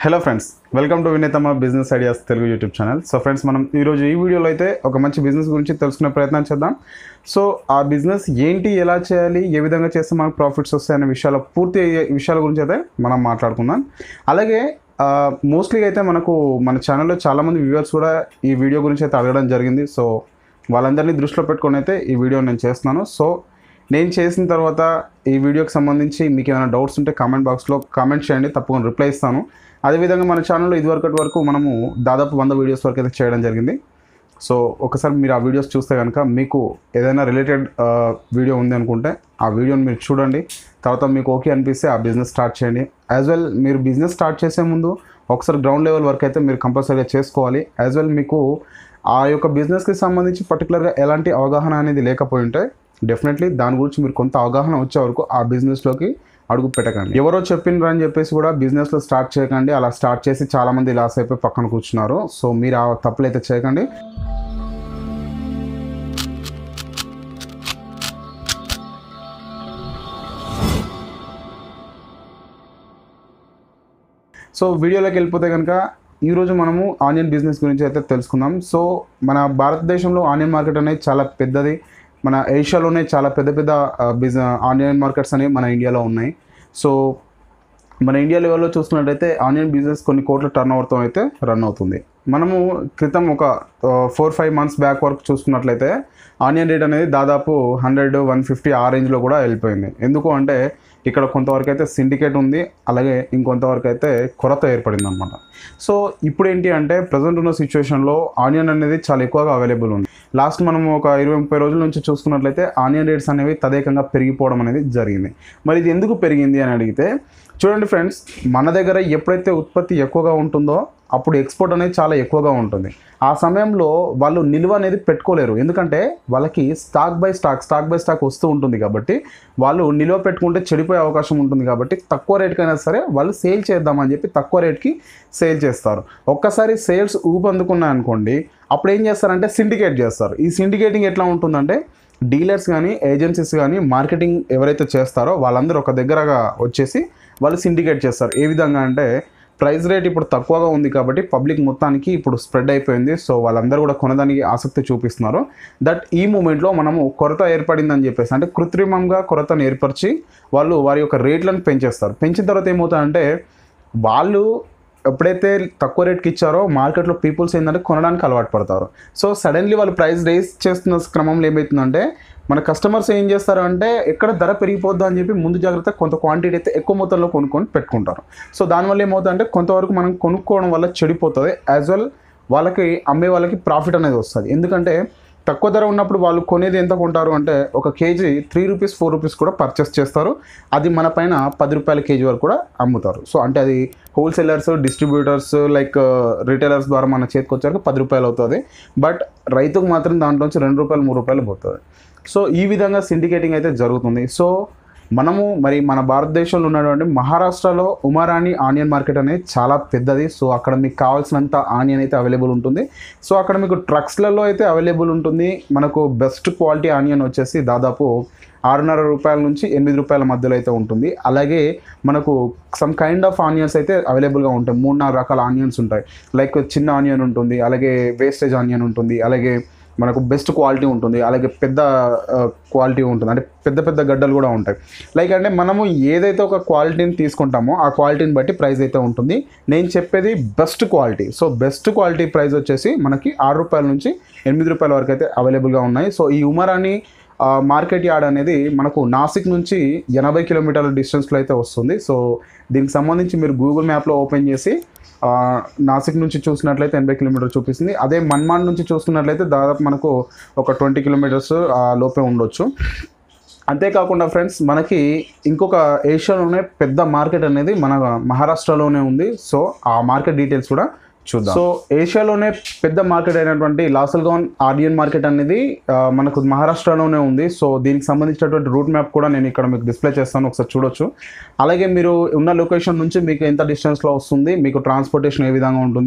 hello friends welcome to Vinethamma business ideas Telugu YouTube channel so friends మనం ఈరోజు ఈ వీడియోలో అయితే ఒక మంచి బిజినెస్ గురించి తెలుసుకునే ప్రయత్నం చేద్దాం సో ఆ బిజినెస్ ఏంటి ఎలా చేయాలి ఏ విధంగా చేస్తే మనకు ప్రాఫిట్స్ వస్తాయనే విషయాల పూర్తి అయ్యే విషయాల గురించి అయితే మనం మాట్లాడుకుందాం అలాగే మోస్ట్లీ అయితే మనకు మన ఛానల్లో చాలామంది వ్యూవర్స్ కూడా ఈ వీడియో గురించి అయితే అడగడం జరిగింది సో వాళ్ళందరినీ దృష్టిలో పెట్టుకొని అయితే ఈ వీడియో నేను చేస్తున్నాను సో నేను చేసిన తర్వాత ఈ వీడియోకి సంబంధించి మీకు ఏమైనా డౌట్స్ ఉంటే కామెంట్ బాక్స్లో కామెంట్ చేయండి తప్పకుండా రిప్లై ఇస్తాను అదేవిధంగా మన ఛానల్లో ఇదివరకటి వరకు మనము దాదాపు వంద వీడియోస్ వరకు అయితే చేయడం జరిగింది సో ఒకసారి మీరు ఆ వీడియోస్ చూస్తే కనుక మీకు ఏదైనా రిలేటెడ్ వీడియో ఉంది అనుకుంటే ఆ వీడియోని మీరు చూడండి తర్వాత మీకు ఓకే అనిపిస్తే ఆ బిజినెస్ స్టార్ట్ చేయండి యాజ్ వెల్ మీరు బిజినెస్ స్టార్ట్ చేసే ముందు ఒకసారి గ్రౌండ్ లెవెల్ వర్క్ అయితే మీరు కంపల్సరీగా చేసుకోవాలి యాజ్ వెల్ మీకు ఆ యొక్క బిజినెస్కి సంబంధించి పర్టికులర్గా ఎలాంటి అవగాహన అనేది లేకపోయి ఉంటే డెఫినెట్లీ దాని గురించి మీరు కొంత అవగాహన వచ్చే వరకు ఆ బిజినెస్లోకి అడుగు పెట్టకండి ఎవరో చెప్పిండ్రు అని చెప్పేసి కూడా బిజినెస్లో స్టార్ట్ చేయకండి అలా స్టార్ట్ చేసి చాలామంది లాస్ అయిపోయి పక్కన కూర్చున్నారు సో మీరు ఆ తప్పులు అయితే చేయకండి సో వీడియోలోకి వెళ్ళిపోతే కనుక ఈరోజు మనము ఆనియన్ బిజినెస్ గురించి అయితే తెలుసుకుందాం సో మన భారతదేశంలో ఆనియన్ మార్కెట్ అనేది చాలా పెద్దది మన ఏషియాలోనే చాలా పెద్ద పెద్ద బిజినెస్ ఆనియన్ మార్కెట్స్ అనేవి మన ఇండియాలో ఉన్నాయి సో మన ఇండియా లెవెల్లో చూసుకున్నట్టయితే ఆనియన్ బిజినెస్ కొన్ని కోట్ల టర్న్ ఓవర్తో అయితే రన్ అవుతుంది మనము క్రితం ఒక ఫోర్ ఫైవ్ మంత్స్ బ్యాక్ వరకు చూసుకున్నట్లయితే ఆనియన్ రేట్ అనేది దాదాపు హండ్రెడ్ వన్ ఫిఫ్టీ ఆ రేంజ్లో కూడా వెళ్ళిపోయింది ఎందుకు అంటే ఇక్కడ కొంతవరకు అయితే సిండికేట్ ఉంది అలాగే ఇంకొంతవరకు అయితే కొరత ఏర్పడింది అనమాట సో ఇప్పుడు ఏంటి అంటే ప్రజెంట్ ఉన్న సిచ్యువేషన్లో ఆనియన్ అనేది చాలా ఎక్కువగా అవైలబుల్ ఉంది లాస్ట్ మనం ఒక ఇరవై ముప్పై రోజుల నుంచి చూసుకున్నట్లయితే ఆనియన్ రేట్స్ అనేవి తదేకంగా పెరిగిపోవడం అనేది జరిగింది మరి ఇది ఎందుకు పెరిగింది అని అడిగితే చూడండి ఫ్రెండ్స్ మన దగ్గర ఎప్పుడైతే ఉత్పత్తి ఎక్కువగా ఉంటుందో అప్పుడు ఎక్స్పోర్ట్ అనేది చాలా ఎక్కువగా ఉంటుంది ఆ సమయంలో వాళ్ళు నిల్వ అనేది పెట్టుకోలేరు ఎందుకంటే వాళ్ళకి stock by stock stock by stock వస్తూ ఉంటుంది కాబట్టి వాళ్ళు నిల్వ పెట్టుకుంటే చెడిపోయే అవకాశం ఉంటుంది కాబట్టి తక్కువ రేట్కైనా సరే వాళ్ళు సేల్ చేద్దామని చెప్పి తక్కువ రేట్కి సేల్ చేస్తారు ఒక్కసారి సేల్స్ ఊపందుకున్నాయి అనుకోండి అప్పుడు ఏం చేస్తారంటే సిండికేట్ చేస్తారు ఈ సిండికేటింగ్ ఎట్లా ఉంటుందంటే డీలర్స్ కానీ ఏజెన్సీస్ కానీ మార్కెటింగ్ ఎవరైతే చేస్తారో వాళ్ళందరూ ఒక దగ్గరగా వచ్చేసి వాళ్ళు సిండికేట్ చేస్తారు ఏ విధంగా అంటే ప్రైస్ రేట్ ఇప్పుడు తక్కువగా ఉంది కాబట్టి పబ్లిక్ మొత్తానికి ఇప్పుడు స్ప్రెడ్ అయిపోయింది సో వాళ్ళందరూ కూడా కొనడానికి ఆసక్తి చూపిస్తున్నారు దట్ ఈ మూమెంట్లో మనము కొరత ఏర్పడిందని చెప్పేసి అంటే కృత్రిమంగా కొరతను ఏర్పరిచి వాళ్ళు వారి యొక్క రేట్లను పెంచేస్తారు పెంచిన తర్వాత ఏమవుతుందంటే వాళ్ళు ఎప్పుడైతే తక్కువ రేట్కి ఇచ్చారో మార్కెట్లో పీపుల్స్ ఏంటంటే కొనడానికి అలవాటు పడతారు సో సడన్లీ వాళ్ళు ప్రైస్ రేస్ చేస్తున్న క్రమంలో ఏమవుతుందంటే మన కస్టమర్స్ ఏం చేస్తారు అంటే ఎక్కడ ధర పెరిగిపోద్దా అని చెప్పి ముందు జాగ్రత్త కొంత క్వాంటిటీ అయితే ఎక్కువ మొత్తంలో కొనుక్కొని పెట్టుకుంటారు సో దానివల్ల ఏమవుతుందంటే కొంతవరకు మనం కొనుక్కోవడం వల్ల చెడిపోతుంది యాజ్ వెల్ వాళ్ళకి అమ్మే వాళ్ళకి ప్రాఫిట్ అనేది వస్తుంది ఎందుకంటే తక్కువ ధర ఉన్నప్పుడు వాళ్ళు కొనేది ఎంత కొంటారు అంటే ఒక KG three rupees four rupees కూడా పర్చేస్ చేస్తారు అది మన పైన పది రూపాయల కేజీ వరకు కూడా అమ్ముతారు సో అంటే అది హోల్సేలర్స్ డిస్ట్రిబ్యూటర్స్ లైక్ రిటైలర్స్ ద్వారా మన చేతికి వచ్చాక పది రూపాయలు అవుతుంది బట్ రైతుకు మాత్రం దాంట్లోంచి రెండు రూపాయలు మూడు రూపాయలు పోతుంది సో ఈ విధంగా సిండికేటింగ్ అయితే జరుగుతుంది సో మనము మరి మన భారతదేశంలో ఉన్నటువంటి మహారాష్ట్రలో ఉమారాణి ఆనియన్ మార్కెట్ అనేది చాలా పెద్దది సో అక్కడ మీకు కావాల్సినంత ఆనియన్ అయితే అవైలబుల్ ఉంటుంది సో అక్కడ మీకు ట్రక్స్లలో అయితే అవైలబుల్ ఉంటుంది మనకు బెస్ట్ క్వాలిటీ ఆనియన్ వచ్చేసి దాదాపు ఆరున్నర రూపాయల నుంచి ఎనిమిది రూపాయల మధ్యలో అయితే ఉంటుంది అలాగే మనకు సమ్ కైండ్ ఆఫ్ ఆనియన్స్ అయితే అవైలబుల్గా ఉంటాయి మూడు నాలుగు రకాల ఆనియన్స్ ఉంటాయి లైక్ చిన్న ఆనియన్ ఉంటుంది అలాగే వేస్టేజ్ ఆనియన్ ఉంటుంది అలాగే మనకు బెస్ట్ క్వాలిటీ ఉంటుంది అలాగే పెద్ద క్వాలిటీ ఉంటుంది అంటే పెద్ద పెద్ద గడ్డలు కూడా ఉంటాయి లైక్ అంటే మనము ఏదైతే ఒక క్వాలిటీని తీసుకుంటామో ఆ క్వాలిటీని బట్టి ప్రైస్ అయితే ఉంటుంది నేను చెప్పేది best quality so best quality price వచ్చేసి మనకి ఆరు రూపాయల నుంచి ఎనిమిది రూపాయల వరకు అయితే అవైలబుల్గా ఉన్నాయి సో ఈ ఉమరాని మార్కెట్ యార్డ్ అనేది మనకు నాసిక్ నుంచి ఎనభై కిలోమీటర్ల డిస్టెన్స్లో అయితే వస్తుంది సో దీనికి సంబంధించి మీరు గూగుల్ మ్యాప్లో ఓపెన్ చేసి నాసిక్ నుంచి చూసినట్లయితే ఎనభై కిలోమీటర్ చూపిస్తుంది అదే మన్మాడ్ నుంచి చూసుకున్నట్లయితే దాదాపు మనకు ఒక ట్వంటీ కిలోమీటర్స్ లోపే ఉండొచ్చు అంతేకాకుండా ఫ్రెండ్స్ మనకి ఇంకొక ఏషియాలోనే పెద్ద మార్కెట్ అనేది మన మహారాష్ట్రలోనే ఉంది సో ఆ మార్కెట్ డీటెయిల్స్ కూడా చూద్దాం సో ఏషియాలోనే పెద్ద మార్కెట్ అయినటువంటి లాసల్గాన్ ఆడియన్ మార్కెట్ అనేది మనకు మహారాష్ట్రలోనే ఉంది సో దీనికి సంబంధించినటువంటి రూట్ మ్యాప్ కూడా నేను ఇక్కడ మీకు డిస్ప్లే చేస్తాను ఒకసారి చూడొచ్చు అలాగే మీరు ఉన్న లొకేషన్ నుంచి మీకు ఎంత డిస్టెన్స్లో వస్తుంది మీకు ట్రాన్స్పోర్టేషన్ ఏ విధంగా ఉంటుంది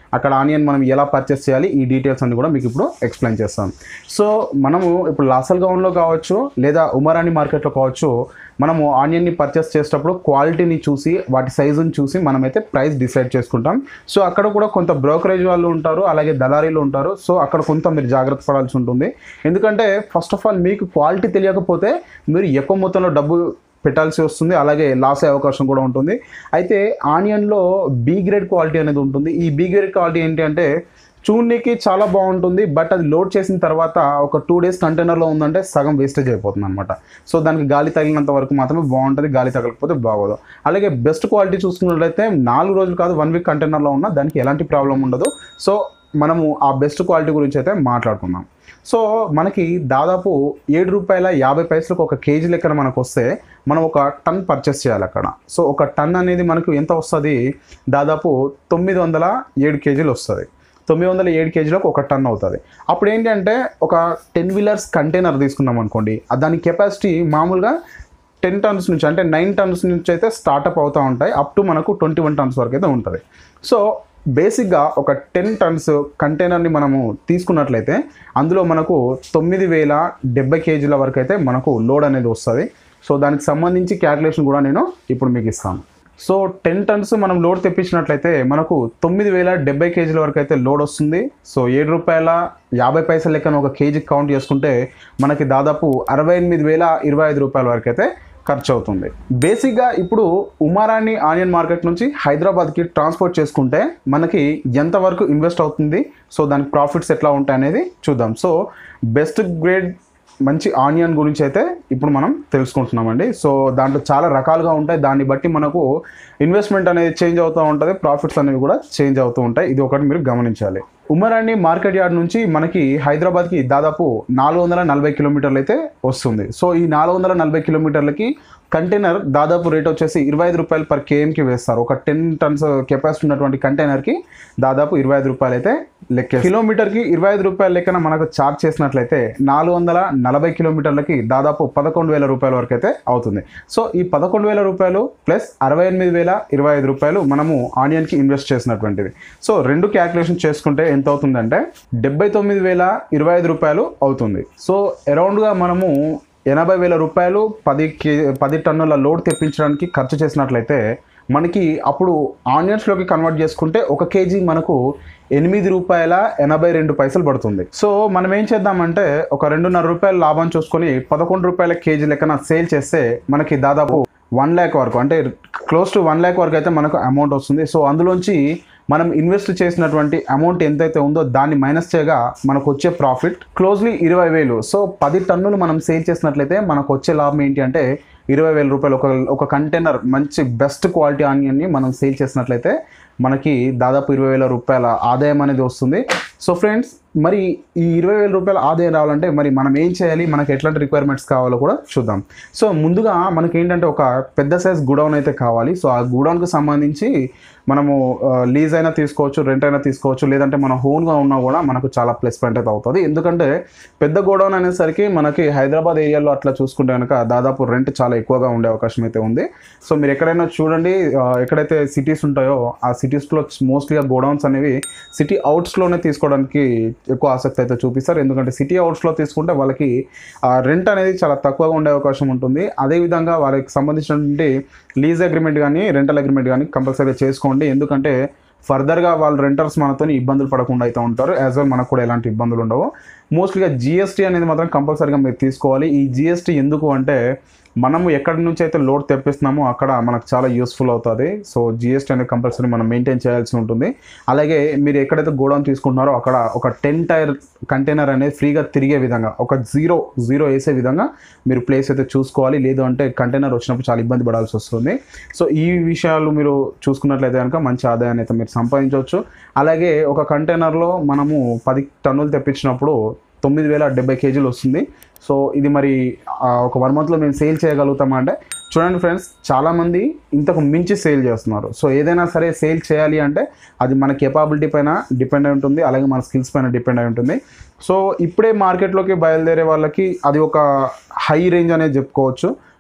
అక్కడ ఆనియన్ మనం ఎలా పర్చేస్ చేయాలి ఈ డీటెయిల్స్ అన్ని కూడా మీకు ఇప్పుడు ఎక్స్ప్లెయిన్ చేస్తాం సో మనము ఇప్పుడు లాసల్ గౌన్లో కావచ్చు లేదా ఉమరాని మార్కెట్లో కావచ్చు మనము ఆనియన్ని పర్చేస్ చేసేటప్పుడు క్వాలిటీని చూసి వాటి సైజుని చూసి మనమైతే ప్రైస్ డిసైడ్ చేసుకుంటాం సో అక్కడ కూడా కొంత బ్రోకరేజ్ వాళ్ళు ఉంటారు అలాగే దళారీలు ఉంటారు సో అక్కడ కొంత మీరు జాగ్రత్త పడాల్సి ఉంటుంది ఎందుకంటే ఫస్ట్ ఆఫ్ ఆల్ మీకు క్వాలిటీ తెలియకపోతే మీరు ఎక్కువ మొత్తంలో డబ్బు పెట్టాల్సి వస్తుంది అలాగే లాస్ అయ్యే అవకాశం కూడా ఉంటుంది అయితే ఆనియన్లో బీ గ్రేడ్ క్వాలిటీ అనేది ఉంటుంది ఈ బీ గ్రేడ్ క్వాలిటీ ఏంటి అంటే చూడనీకి చాలా బాగుంటుంది బట్ అది లోడ్ చేసిన తర్వాత ఒక టూ డేస్ కంటైనర్లో ఉందంటే సగం వేస్టేజ్ అయిపోతుంది అనమాట సో దానికి గాలి తగిలినంత వరకు మాత్రమే బాగుంటుంది గాలి తగలకపోతే బాగోదు అలాగే బెస్ట్ క్వాలిటీ చూసుకున్నట్లయితే నాలుగు రోజులు కాదు వన్ వీక్ కంటైనర్లో ఉన్నా దానికి ఎలాంటి ప్రాబ్లం ఉండదు సో మనము ఆ బెస్ట్ క్వాలిటీ గురించి అయితే మాట్లాడుకుందాం సో మనకి దాదాపు ఏడు రూపాయల యాభై పైసలకు ఒక కేజీ లెక్కన మనకు వస్తే మనం ఒక టన్ పర్చేస్ చేయాలి అక్కడ సో ఒక టన్ అనేది మనకు ఎంత వస్తుంది దాదాపు తొమ్మిది వందల ఏడు కేజీలు వస్తుంది తొమ్మిది వందల ఏడు కేజీలకు ఒక టన్ అవుతుంది అప్పుడు ఏంటంటే ఒక టెన్ వీలర్స్ కంటైనర్ తీసుకున్నాం అనుకోండి ఆ దాని కెపాసిటీ మామూలుగా టెన్ టన్స్ నుంచి అంటే నైన్ టన్స్ నుంచి అయితే స్టార్ట్అప్ అవుతూ ఉంటాయి అప్ టు మనకు ట్వంటీ వన్ టన్స్ వరకు అయితే ఉంటుంది సో బేసిక్గా ఒక టెన్ టన్స్ కంటైనర్ని మనము తీసుకున్నట్లయితే అందులో మనకు తొమ్మిది వేల డెబ్బై కేజీల వరకు అయితే మనకు లోడ్ అనేది వస్తుంది సో దానికి సంబంధించి క్యాల్కులేషన్ కూడా నేను ఇప్పుడు మీకు ఇస్తాను సో టెన్ టన్స్ మనం లోడ్ తెప్పించినట్లయితే మనకు తొమ్మిది వేల డెబ్బై కేజీల వరకు అయితే లోడ్ వస్తుంది సో ఏడు రూపాయల యాభై పైసల లెక్కన ఒక కేజీ కౌంట్ చేసుకుంటే మనకి దాదాపు అరవై ఎనిమిది వేల ఇరవై ఐదు రూపాయల వరకు అయితే ఖర్చు అవుతుంది బేసిక్గా ఇప్పుడు ఉమారాణి ఆనియన్ మార్కెట్ నుంచి హైదరాబాద్కి ట్రాన్స్పోర్ట్ చేసుకుంటే మనకి ఎంతవరకు ఇన్వెస్ట్ అవుతుంది సో దానికి ప్రాఫిట్స్ ఎట్లా ఉంటాయి అనేది చూద్దాం సో బెస్ట్ గ్రేడ్ మంచి ఆనియన్ గురించి అయితే ఇప్పుడు మనం తెలుసుకుంటున్నామండి సో దాంట్లో చాలా రకాలుగా ఉంటాయి దాన్ని బట్టి మనకు ఇన్వెస్ట్మెంట్ అనేది చేంజ్ అవుతూ ఉంటుంది ప్రాఫిట్స్ అనేవి కూడా చేంజ్ అవుతూ ఉంటాయి ఇది ఒకటి మీరు గమనించాలి ఉమ్మరాణి మార్కెట్ యార్డ్ నుంచి మనకి హైదరాబాద్కి దాదాపు నాలుగు వందల నలభై కిలోమీటర్లు అయితే వస్తుంది సో ఈ నాలుగు వందల నలభై కిలోమీటర్లకి కంటైనర్ దాదాపు రేట్ వచ్చేసి ఇరవై ఐదు రూపాయలు పర్ కేఎంకి వేస్తారు ఒక టెన్ టన్స్ కెపాసిటీ ఉన్నటువంటి కంటైనర్కి దాదాపు ఇరవై ఐదు రూపాయలు అయితే లెక్క కిలోమీటర్కి ఇరవై ఐదు రూపాయల లెక్కన మనకు చార్జ్ చేసినట్లయితే నాలుగు వందల నలభై కిలోమీటర్లకి దాదాపు పదకొండు వేల రూపాయల వరకు అయితే అవుతుంది సో ఈ పదకొండు వేల రూపాయలు ప్లస్ అరవై ఎనిమిది వేల ఇరవై ఐదు రూపాయలు మనము ఆనియన్కి ఇన్వెస్ట్ చేసినటువంటిది సో రెండు క్యాల్కులేషన్ చేసుకుంటే ఎంత అవుతుందంటే డెబ్బై తొమ్మిది వేల ఇరవై ఐదు రూపాయలు అవుతుంది సో అరౌండ్గా మనము ఎనభై వేల రూపాయలు పది కే పది టన్నుల లోడ్ తెప్పించడానికి ఖర్చు చేసినట్లయితే మనకి అప్పుడు ఆనియన్స్లోకి కన్వర్ట్ చేసుకుంటే ఒక కేజీ మనకు ఎనిమిది రూపాయల ఎనభై రెండు పైసలు పడుతుంది సో మనం ఏం చేద్దామంటే ఒక రెండున్నర రూపాయల లాభం చూసుకొని పదకొండు రూపాయల కేజీ లెక్కన సేల్ చేస్తే మనకి దాదాపు వన్ ల్యాక్ వరకు అంటే క్లోజ్ టు వన్ ల్యాక్ వరకు అయితే మనకు అమౌంట్ వస్తుంది సో అందులోంచి మనం ఇన్వెస్ట్ చేసినటువంటి అమౌంట్ ఎంతైతే ఉందో దాన్ని మైనస్ చేయగా మనకు వచ్చే ప్రాఫిట్ క్లోజ్లీ ఇరవై వేలు సో పది టన్నులు మనం సేల్ చేసినట్లయితే మనకు వచ్చే లాభం ఏంటి అంటే ఇరవై వేల రూపాయలు ఒక ఒక కంటైనర్ మంచి బెస్ట్ క్వాలిటీ ఆనియన్ని మనం సేల్ చేసినట్లయితే మనకి దాదాపు ఇరవై వేల రూపాయల ఆదాయం అనేది వస్తుంది సో ఫ్రెండ్స్ మరి ఈ ఇరవై వేల రూపాయల ఆదాయం రావాలంటే మరి మనం ఏం చేయాలి మనకి ఎట్లాంటి రిక్వైర్మెంట్స్ కావాలో కూడా చూద్దాం సో ముందుగా మనకి ఏంటంటే ఒక పెద్ద సైజ్ గుడౌన్ అయితే కావాలి సో ఆ గుడౌన్కి సంబంధించి మనము లీజ్ అయినా తీసుకోవచ్చు రెంట్ అయినా తీసుకోవచ్చు లేదంటే మన హోన్గా ఉన్నా కూడా మనకు చాలా ప్లస్ పాయింట్ అయితే అవుతుంది ఎందుకంటే పెద్ద గోడౌన్ అనేసరికి మనకి హైదరాబాద్ ఏరియాలో అట్లా చూసుకుంటే కనుక దాదాపు రెంట్ చాలా ఎక్కువగా ఉండే అవకాశం అయితే ఉంది సో మీరు ఎక్కడైనా చూడండి ఆ, ఎక్కడైతే సిటీస్ ఉంటాయో ఆ సిటీస్లో మోస్ట్లీగా గోడౌన్స్ అనేవి సిటీ అవుట్స్లోనే తీసుకోవడానికి ఎక్కువ ఆసక్తి అయితే చూపిస్తారు ఎందుకంటే సిటీ అవుట్స్లో తీసుకుంటే వాళ్ళకి రెంట్ అనేది చాలా తక్కువగా ఉండే అవకాశం ఉంటుంది అదేవిధంగా వాళ్ళకి సంబంధించినటువంటి లీజ్ అగ్రిమెంట్ కానీ రెంటల్ అగ్రిమెంట్ కానీ కంపల్సరీగా చేసుకోండి ఎందుకంటే ఫర్దర్గా వాళ్ళు రెంటర్స్ మనతో ఇబ్బందులు పడకుండా అయితే ఉంటారు యాజ్ వెల్ మనకు కూడా ఎలాంటి ఇబ్బందులు ఉండవు మోస్ట్లీగా జిఎస్టీ అనేది మాత్రం కంపల్సరీగా మీరు తీసుకోవాలి ఈ జిఎస్టీ ఎందుకు అంటే మనము ఎక్కడి నుంచి అయితే లోడ్ తెప్పిస్తున్నామో అక్కడ మనకు చాలా యూస్ఫుల్ అవుతుంది సో జిఎస్టీ అనేది కంపల్సరీ మనం మెయింటైన్ చేయాల్సి ఉంటుంది అలాగే మీరు ఎక్కడైతే గోడౌన్ తీసుకుంటున్నారో అక్కడ ఒక టెన్ టైర్ కంటైనర్ అనేది ఫ్రీగా తిరిగే విధంగా ఒక జీరో జీరో వేసే విధంగా మీరు ప్లేస్ అయితే చూసుకోవాలి లేదు అంటే కంటైనర్ వచ్చినప్పుడు చాలా ఇబ్బంది పడాల్సి వస్తుంది సో ఈ విషయాలు మీరు చూసుకున్నట్లయితే కనుక మంచి ఆదాయాన్ని అయితే మీరు సంపాదించవచ్చు అలాగే ఒక కంటైనర్లో మనము పది టన్నులు తెప్పించినప్పుడు తొమ్మిది వేల డెబ్బై కేజీలు వస్తుంది సో ఇది మరి ఆ, ఒక వన్ మంత్లో మేము సేల్ చేయగలుగుతామా అంటే చూడండి ఫ్రెండ్స్ చాలామంది ఇంతకు మించి సేల్ చేస్తున్నారు సో ఏదైనా సరే సేల్ చేయాలి అంటే అది మన కేపాబిలిటీ పైన డిపెండ్ అయి ఉంటుంది అలాగే మన స్కిల్స్ పైన డిపెండ్ అయి ఉంటుంది సో ఇప్పుడే మార్కెట్లోకి బయలుదేరే వాళ్ళకి అది ఒక హై రేంజ్ అనేది చెప్పుకోవచ్చు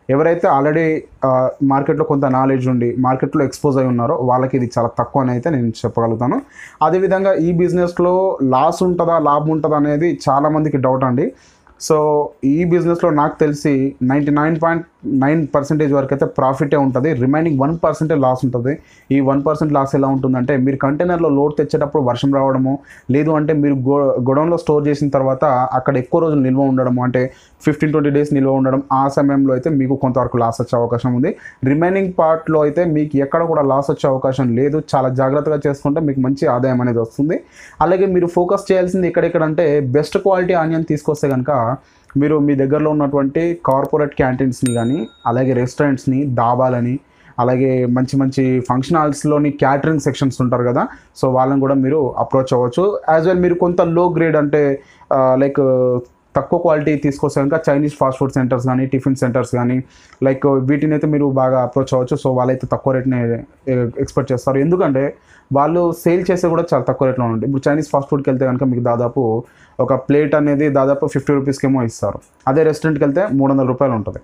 ఎవరైతే ఆల్రెడీ మార్కెట్లో కొంత నాలెడ్జ్ ఉండి మార్కెట్లో ఎక్స్పోజ్ అయి ఉన్నారో వాళ్ళకి ఇది చాలా తక్కువ అని అయితే నేను చెప్పగలుగుతాను అదేవిధంగా ఈ బిజినెస్లో లాస్ ఉంటుందా లాభం ఉంటుందా అనేది చాలామందికి డౌట్ అండి సో ఈ బిజినెస్లో నాకు తెలిసి ninety nine point nine percentage వరకు అయితే ప్రాఫిటే ఉంటుంది రిమైనింగ్ వన్ పర్సెంటే లాస్ ఉంటుంది ఈ వన్ పర్సెంట్ లాస్ ఎలా ఉంటుందంటే మీరు కంటైనర్లో లోడ్ తెచ్చేటప్పుడు వర్షం రావడము లేదు అంటే మీరు గో గొడౌన్లో స్టోర్ చేసిన తర్వాత అక్కడ ఎక్కువ రోజులు నిల్వ ఉండడము అంటే ఫిఫ్టీన్ ట్వంటీ డేస్ నిల్వ ఉండడం ఆ సమయంలో అయితే మీకు కొంతవరకు లాస్ వచ్చే అవకాశం ఉంది రిమైనింగ్ పార్ట్లో అయితే మీకు ఎక్కడ కూడా లాస్ వచ్చే అవకాశం లేదు చాలా జాగ్రత్తగా చేసుకుంటే మీకు మంచి ఆదాయం అనేది వస్తుంది అలాగే మీరు ఫోకస్ చేయాల్సింది ఎక్కడెక్కడంటే బెస్ట్ క్వాలిటీ ఆనియన్ తీసుకొస్తే కనుక మీరు మీ దగ్గరలో ఉన్నటువంటి కార్పొరేట్ క్యాంటీన్స్ని కానీ అలాగే రెస్టారెంట్స్ని దాబాలని అలాగే మంచి మంచి ఫంక్షన్ హాల్స్లోని క్యాటరింగ్ సెక్షన్స్ ఉంటారు కదా సో వాళ్ళని కూడా మీరు అప్రోచ్ అవ్వచ్చు యాజ్ వెల్ మీరు కొంత లో గ్రేడ్ అంటే లైక్ తక్కువ క్వాలిటీ తీసుకొస్తే కనుక చైనీస్ ఫాస్ట్ ఫుడ్ సెంటర్స్ కానీ టిఫిన్ సెంటర్స్ కానీ లైక్ వీటిని అయితే మీరు బాగా అప్రోచ్ అవ్వచ్చు సో వాళ్ళైతే తక్కువ రేట్ని ఎక్స్పెక్ట్ చేస్తారు ఎందుకంటే వాళ్ళు సేల్ చేసే కూడా చాలా తక్కువ రేట్లో ఉంటాయి ఇప్పుడు చైనీస్ ఫాస్ట్ ఫుడ్కి వెళ్తే కనుక మీకు దాదాపు ఒక ప్లేట్ అనేది దాదాపు ఫిఫ్టీ రూపీస్కి ఏమో ఇస్తారు అదే రెస్టారెంట్కి వెళ్తే మూడు వందల రూపాయలు ఉంటుంది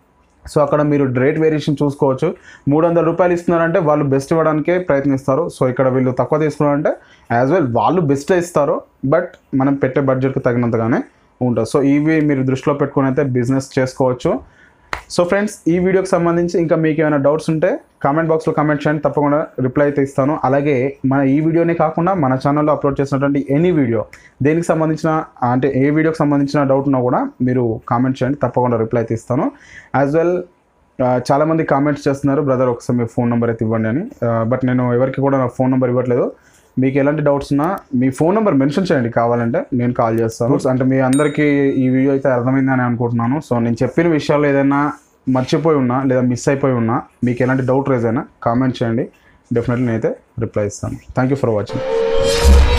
సో అక్కడ మీరు రేట్ వేరియేషన్ చూసుకోవచ్చు మూడు వందల రూపాయలు ఇస్తున్నారంటే వాళ్ళు బెస్ట్ ఇవ్వడానికే ప్రయత్నిస్తారు సో ఇక్కడ వీళ్ళు తక్కువ తీసుకున్నారంటే యాజ్ వెల్ వాళ్ళు బెస్ట్ ఇస్తారు బట్ మనం పెట్టే బడ్జెట్కి తగినంతగానే ఉంటుంది సో ఇవి మీరు దృష్టిలో పెట్టుకుని అయితే బిజినెస్ చేసుకోవచ్చు సో ఫ్రెండ్స్ ఈ వీడియోకి సంబంధించి ఇంకా మీకు ఏమైనా డౌట్స్ ఉంటే కామెంట్ బాక్స్లో కామెంట్ చేయండి తప్పకుండా రిప్లై అయితే ఇస్తాను అలాగే మన ఈ వీడియోనే కాకుండా మన ఛానల్లో అప్లోడ్ చేసినటువంటి ఎనీ వీడియో దేనికి సంబంధించిన అంటే ఏ వీడియోకి సంబంధించిన డౌట్ ఉన్నా కూడా మీరు కామెంట్ చేయండి తప్పకుండా రిప్లై అయితే ఇస్తాను యాజ్ వెల్ చాలామంది కామెంట్స్ చేస్తున్నారు బ్రదర్ ఒకసారి మీ ఫోన్ నెంబర్ అయితే ఇవ్వండి అని బట్ నేను ఎవరికి కూడా నా ఫోన్ నెంబర్ ఇవ్వట్లేదు మీకు ఎలాంటి డౌట్స్ ఉన్నా మీ ఫోన్ నెంబర్ మెన్షన్ చేయండి కావాలంటే నేను కాల్ చేస్తాను అంటే మీ అందరికీ ఈ వీడియో అయితే అర్థమైందని అనుకుంటున్నాను సో నేను చెప్పిన విషయాలు ఏదైనా మర్చిపోయి ఉన్నా లేదా మిస్ అయిపోయి ఉన్నా మీకు ఎలాంటి డౌట్ రేజ్ అయినా కామెంట్ చేయండి డెఫినెట్లీ నేనైతే రిప్లై ఇస్తాను థ్యాంక్ యూ ఫర్ వాచింగ్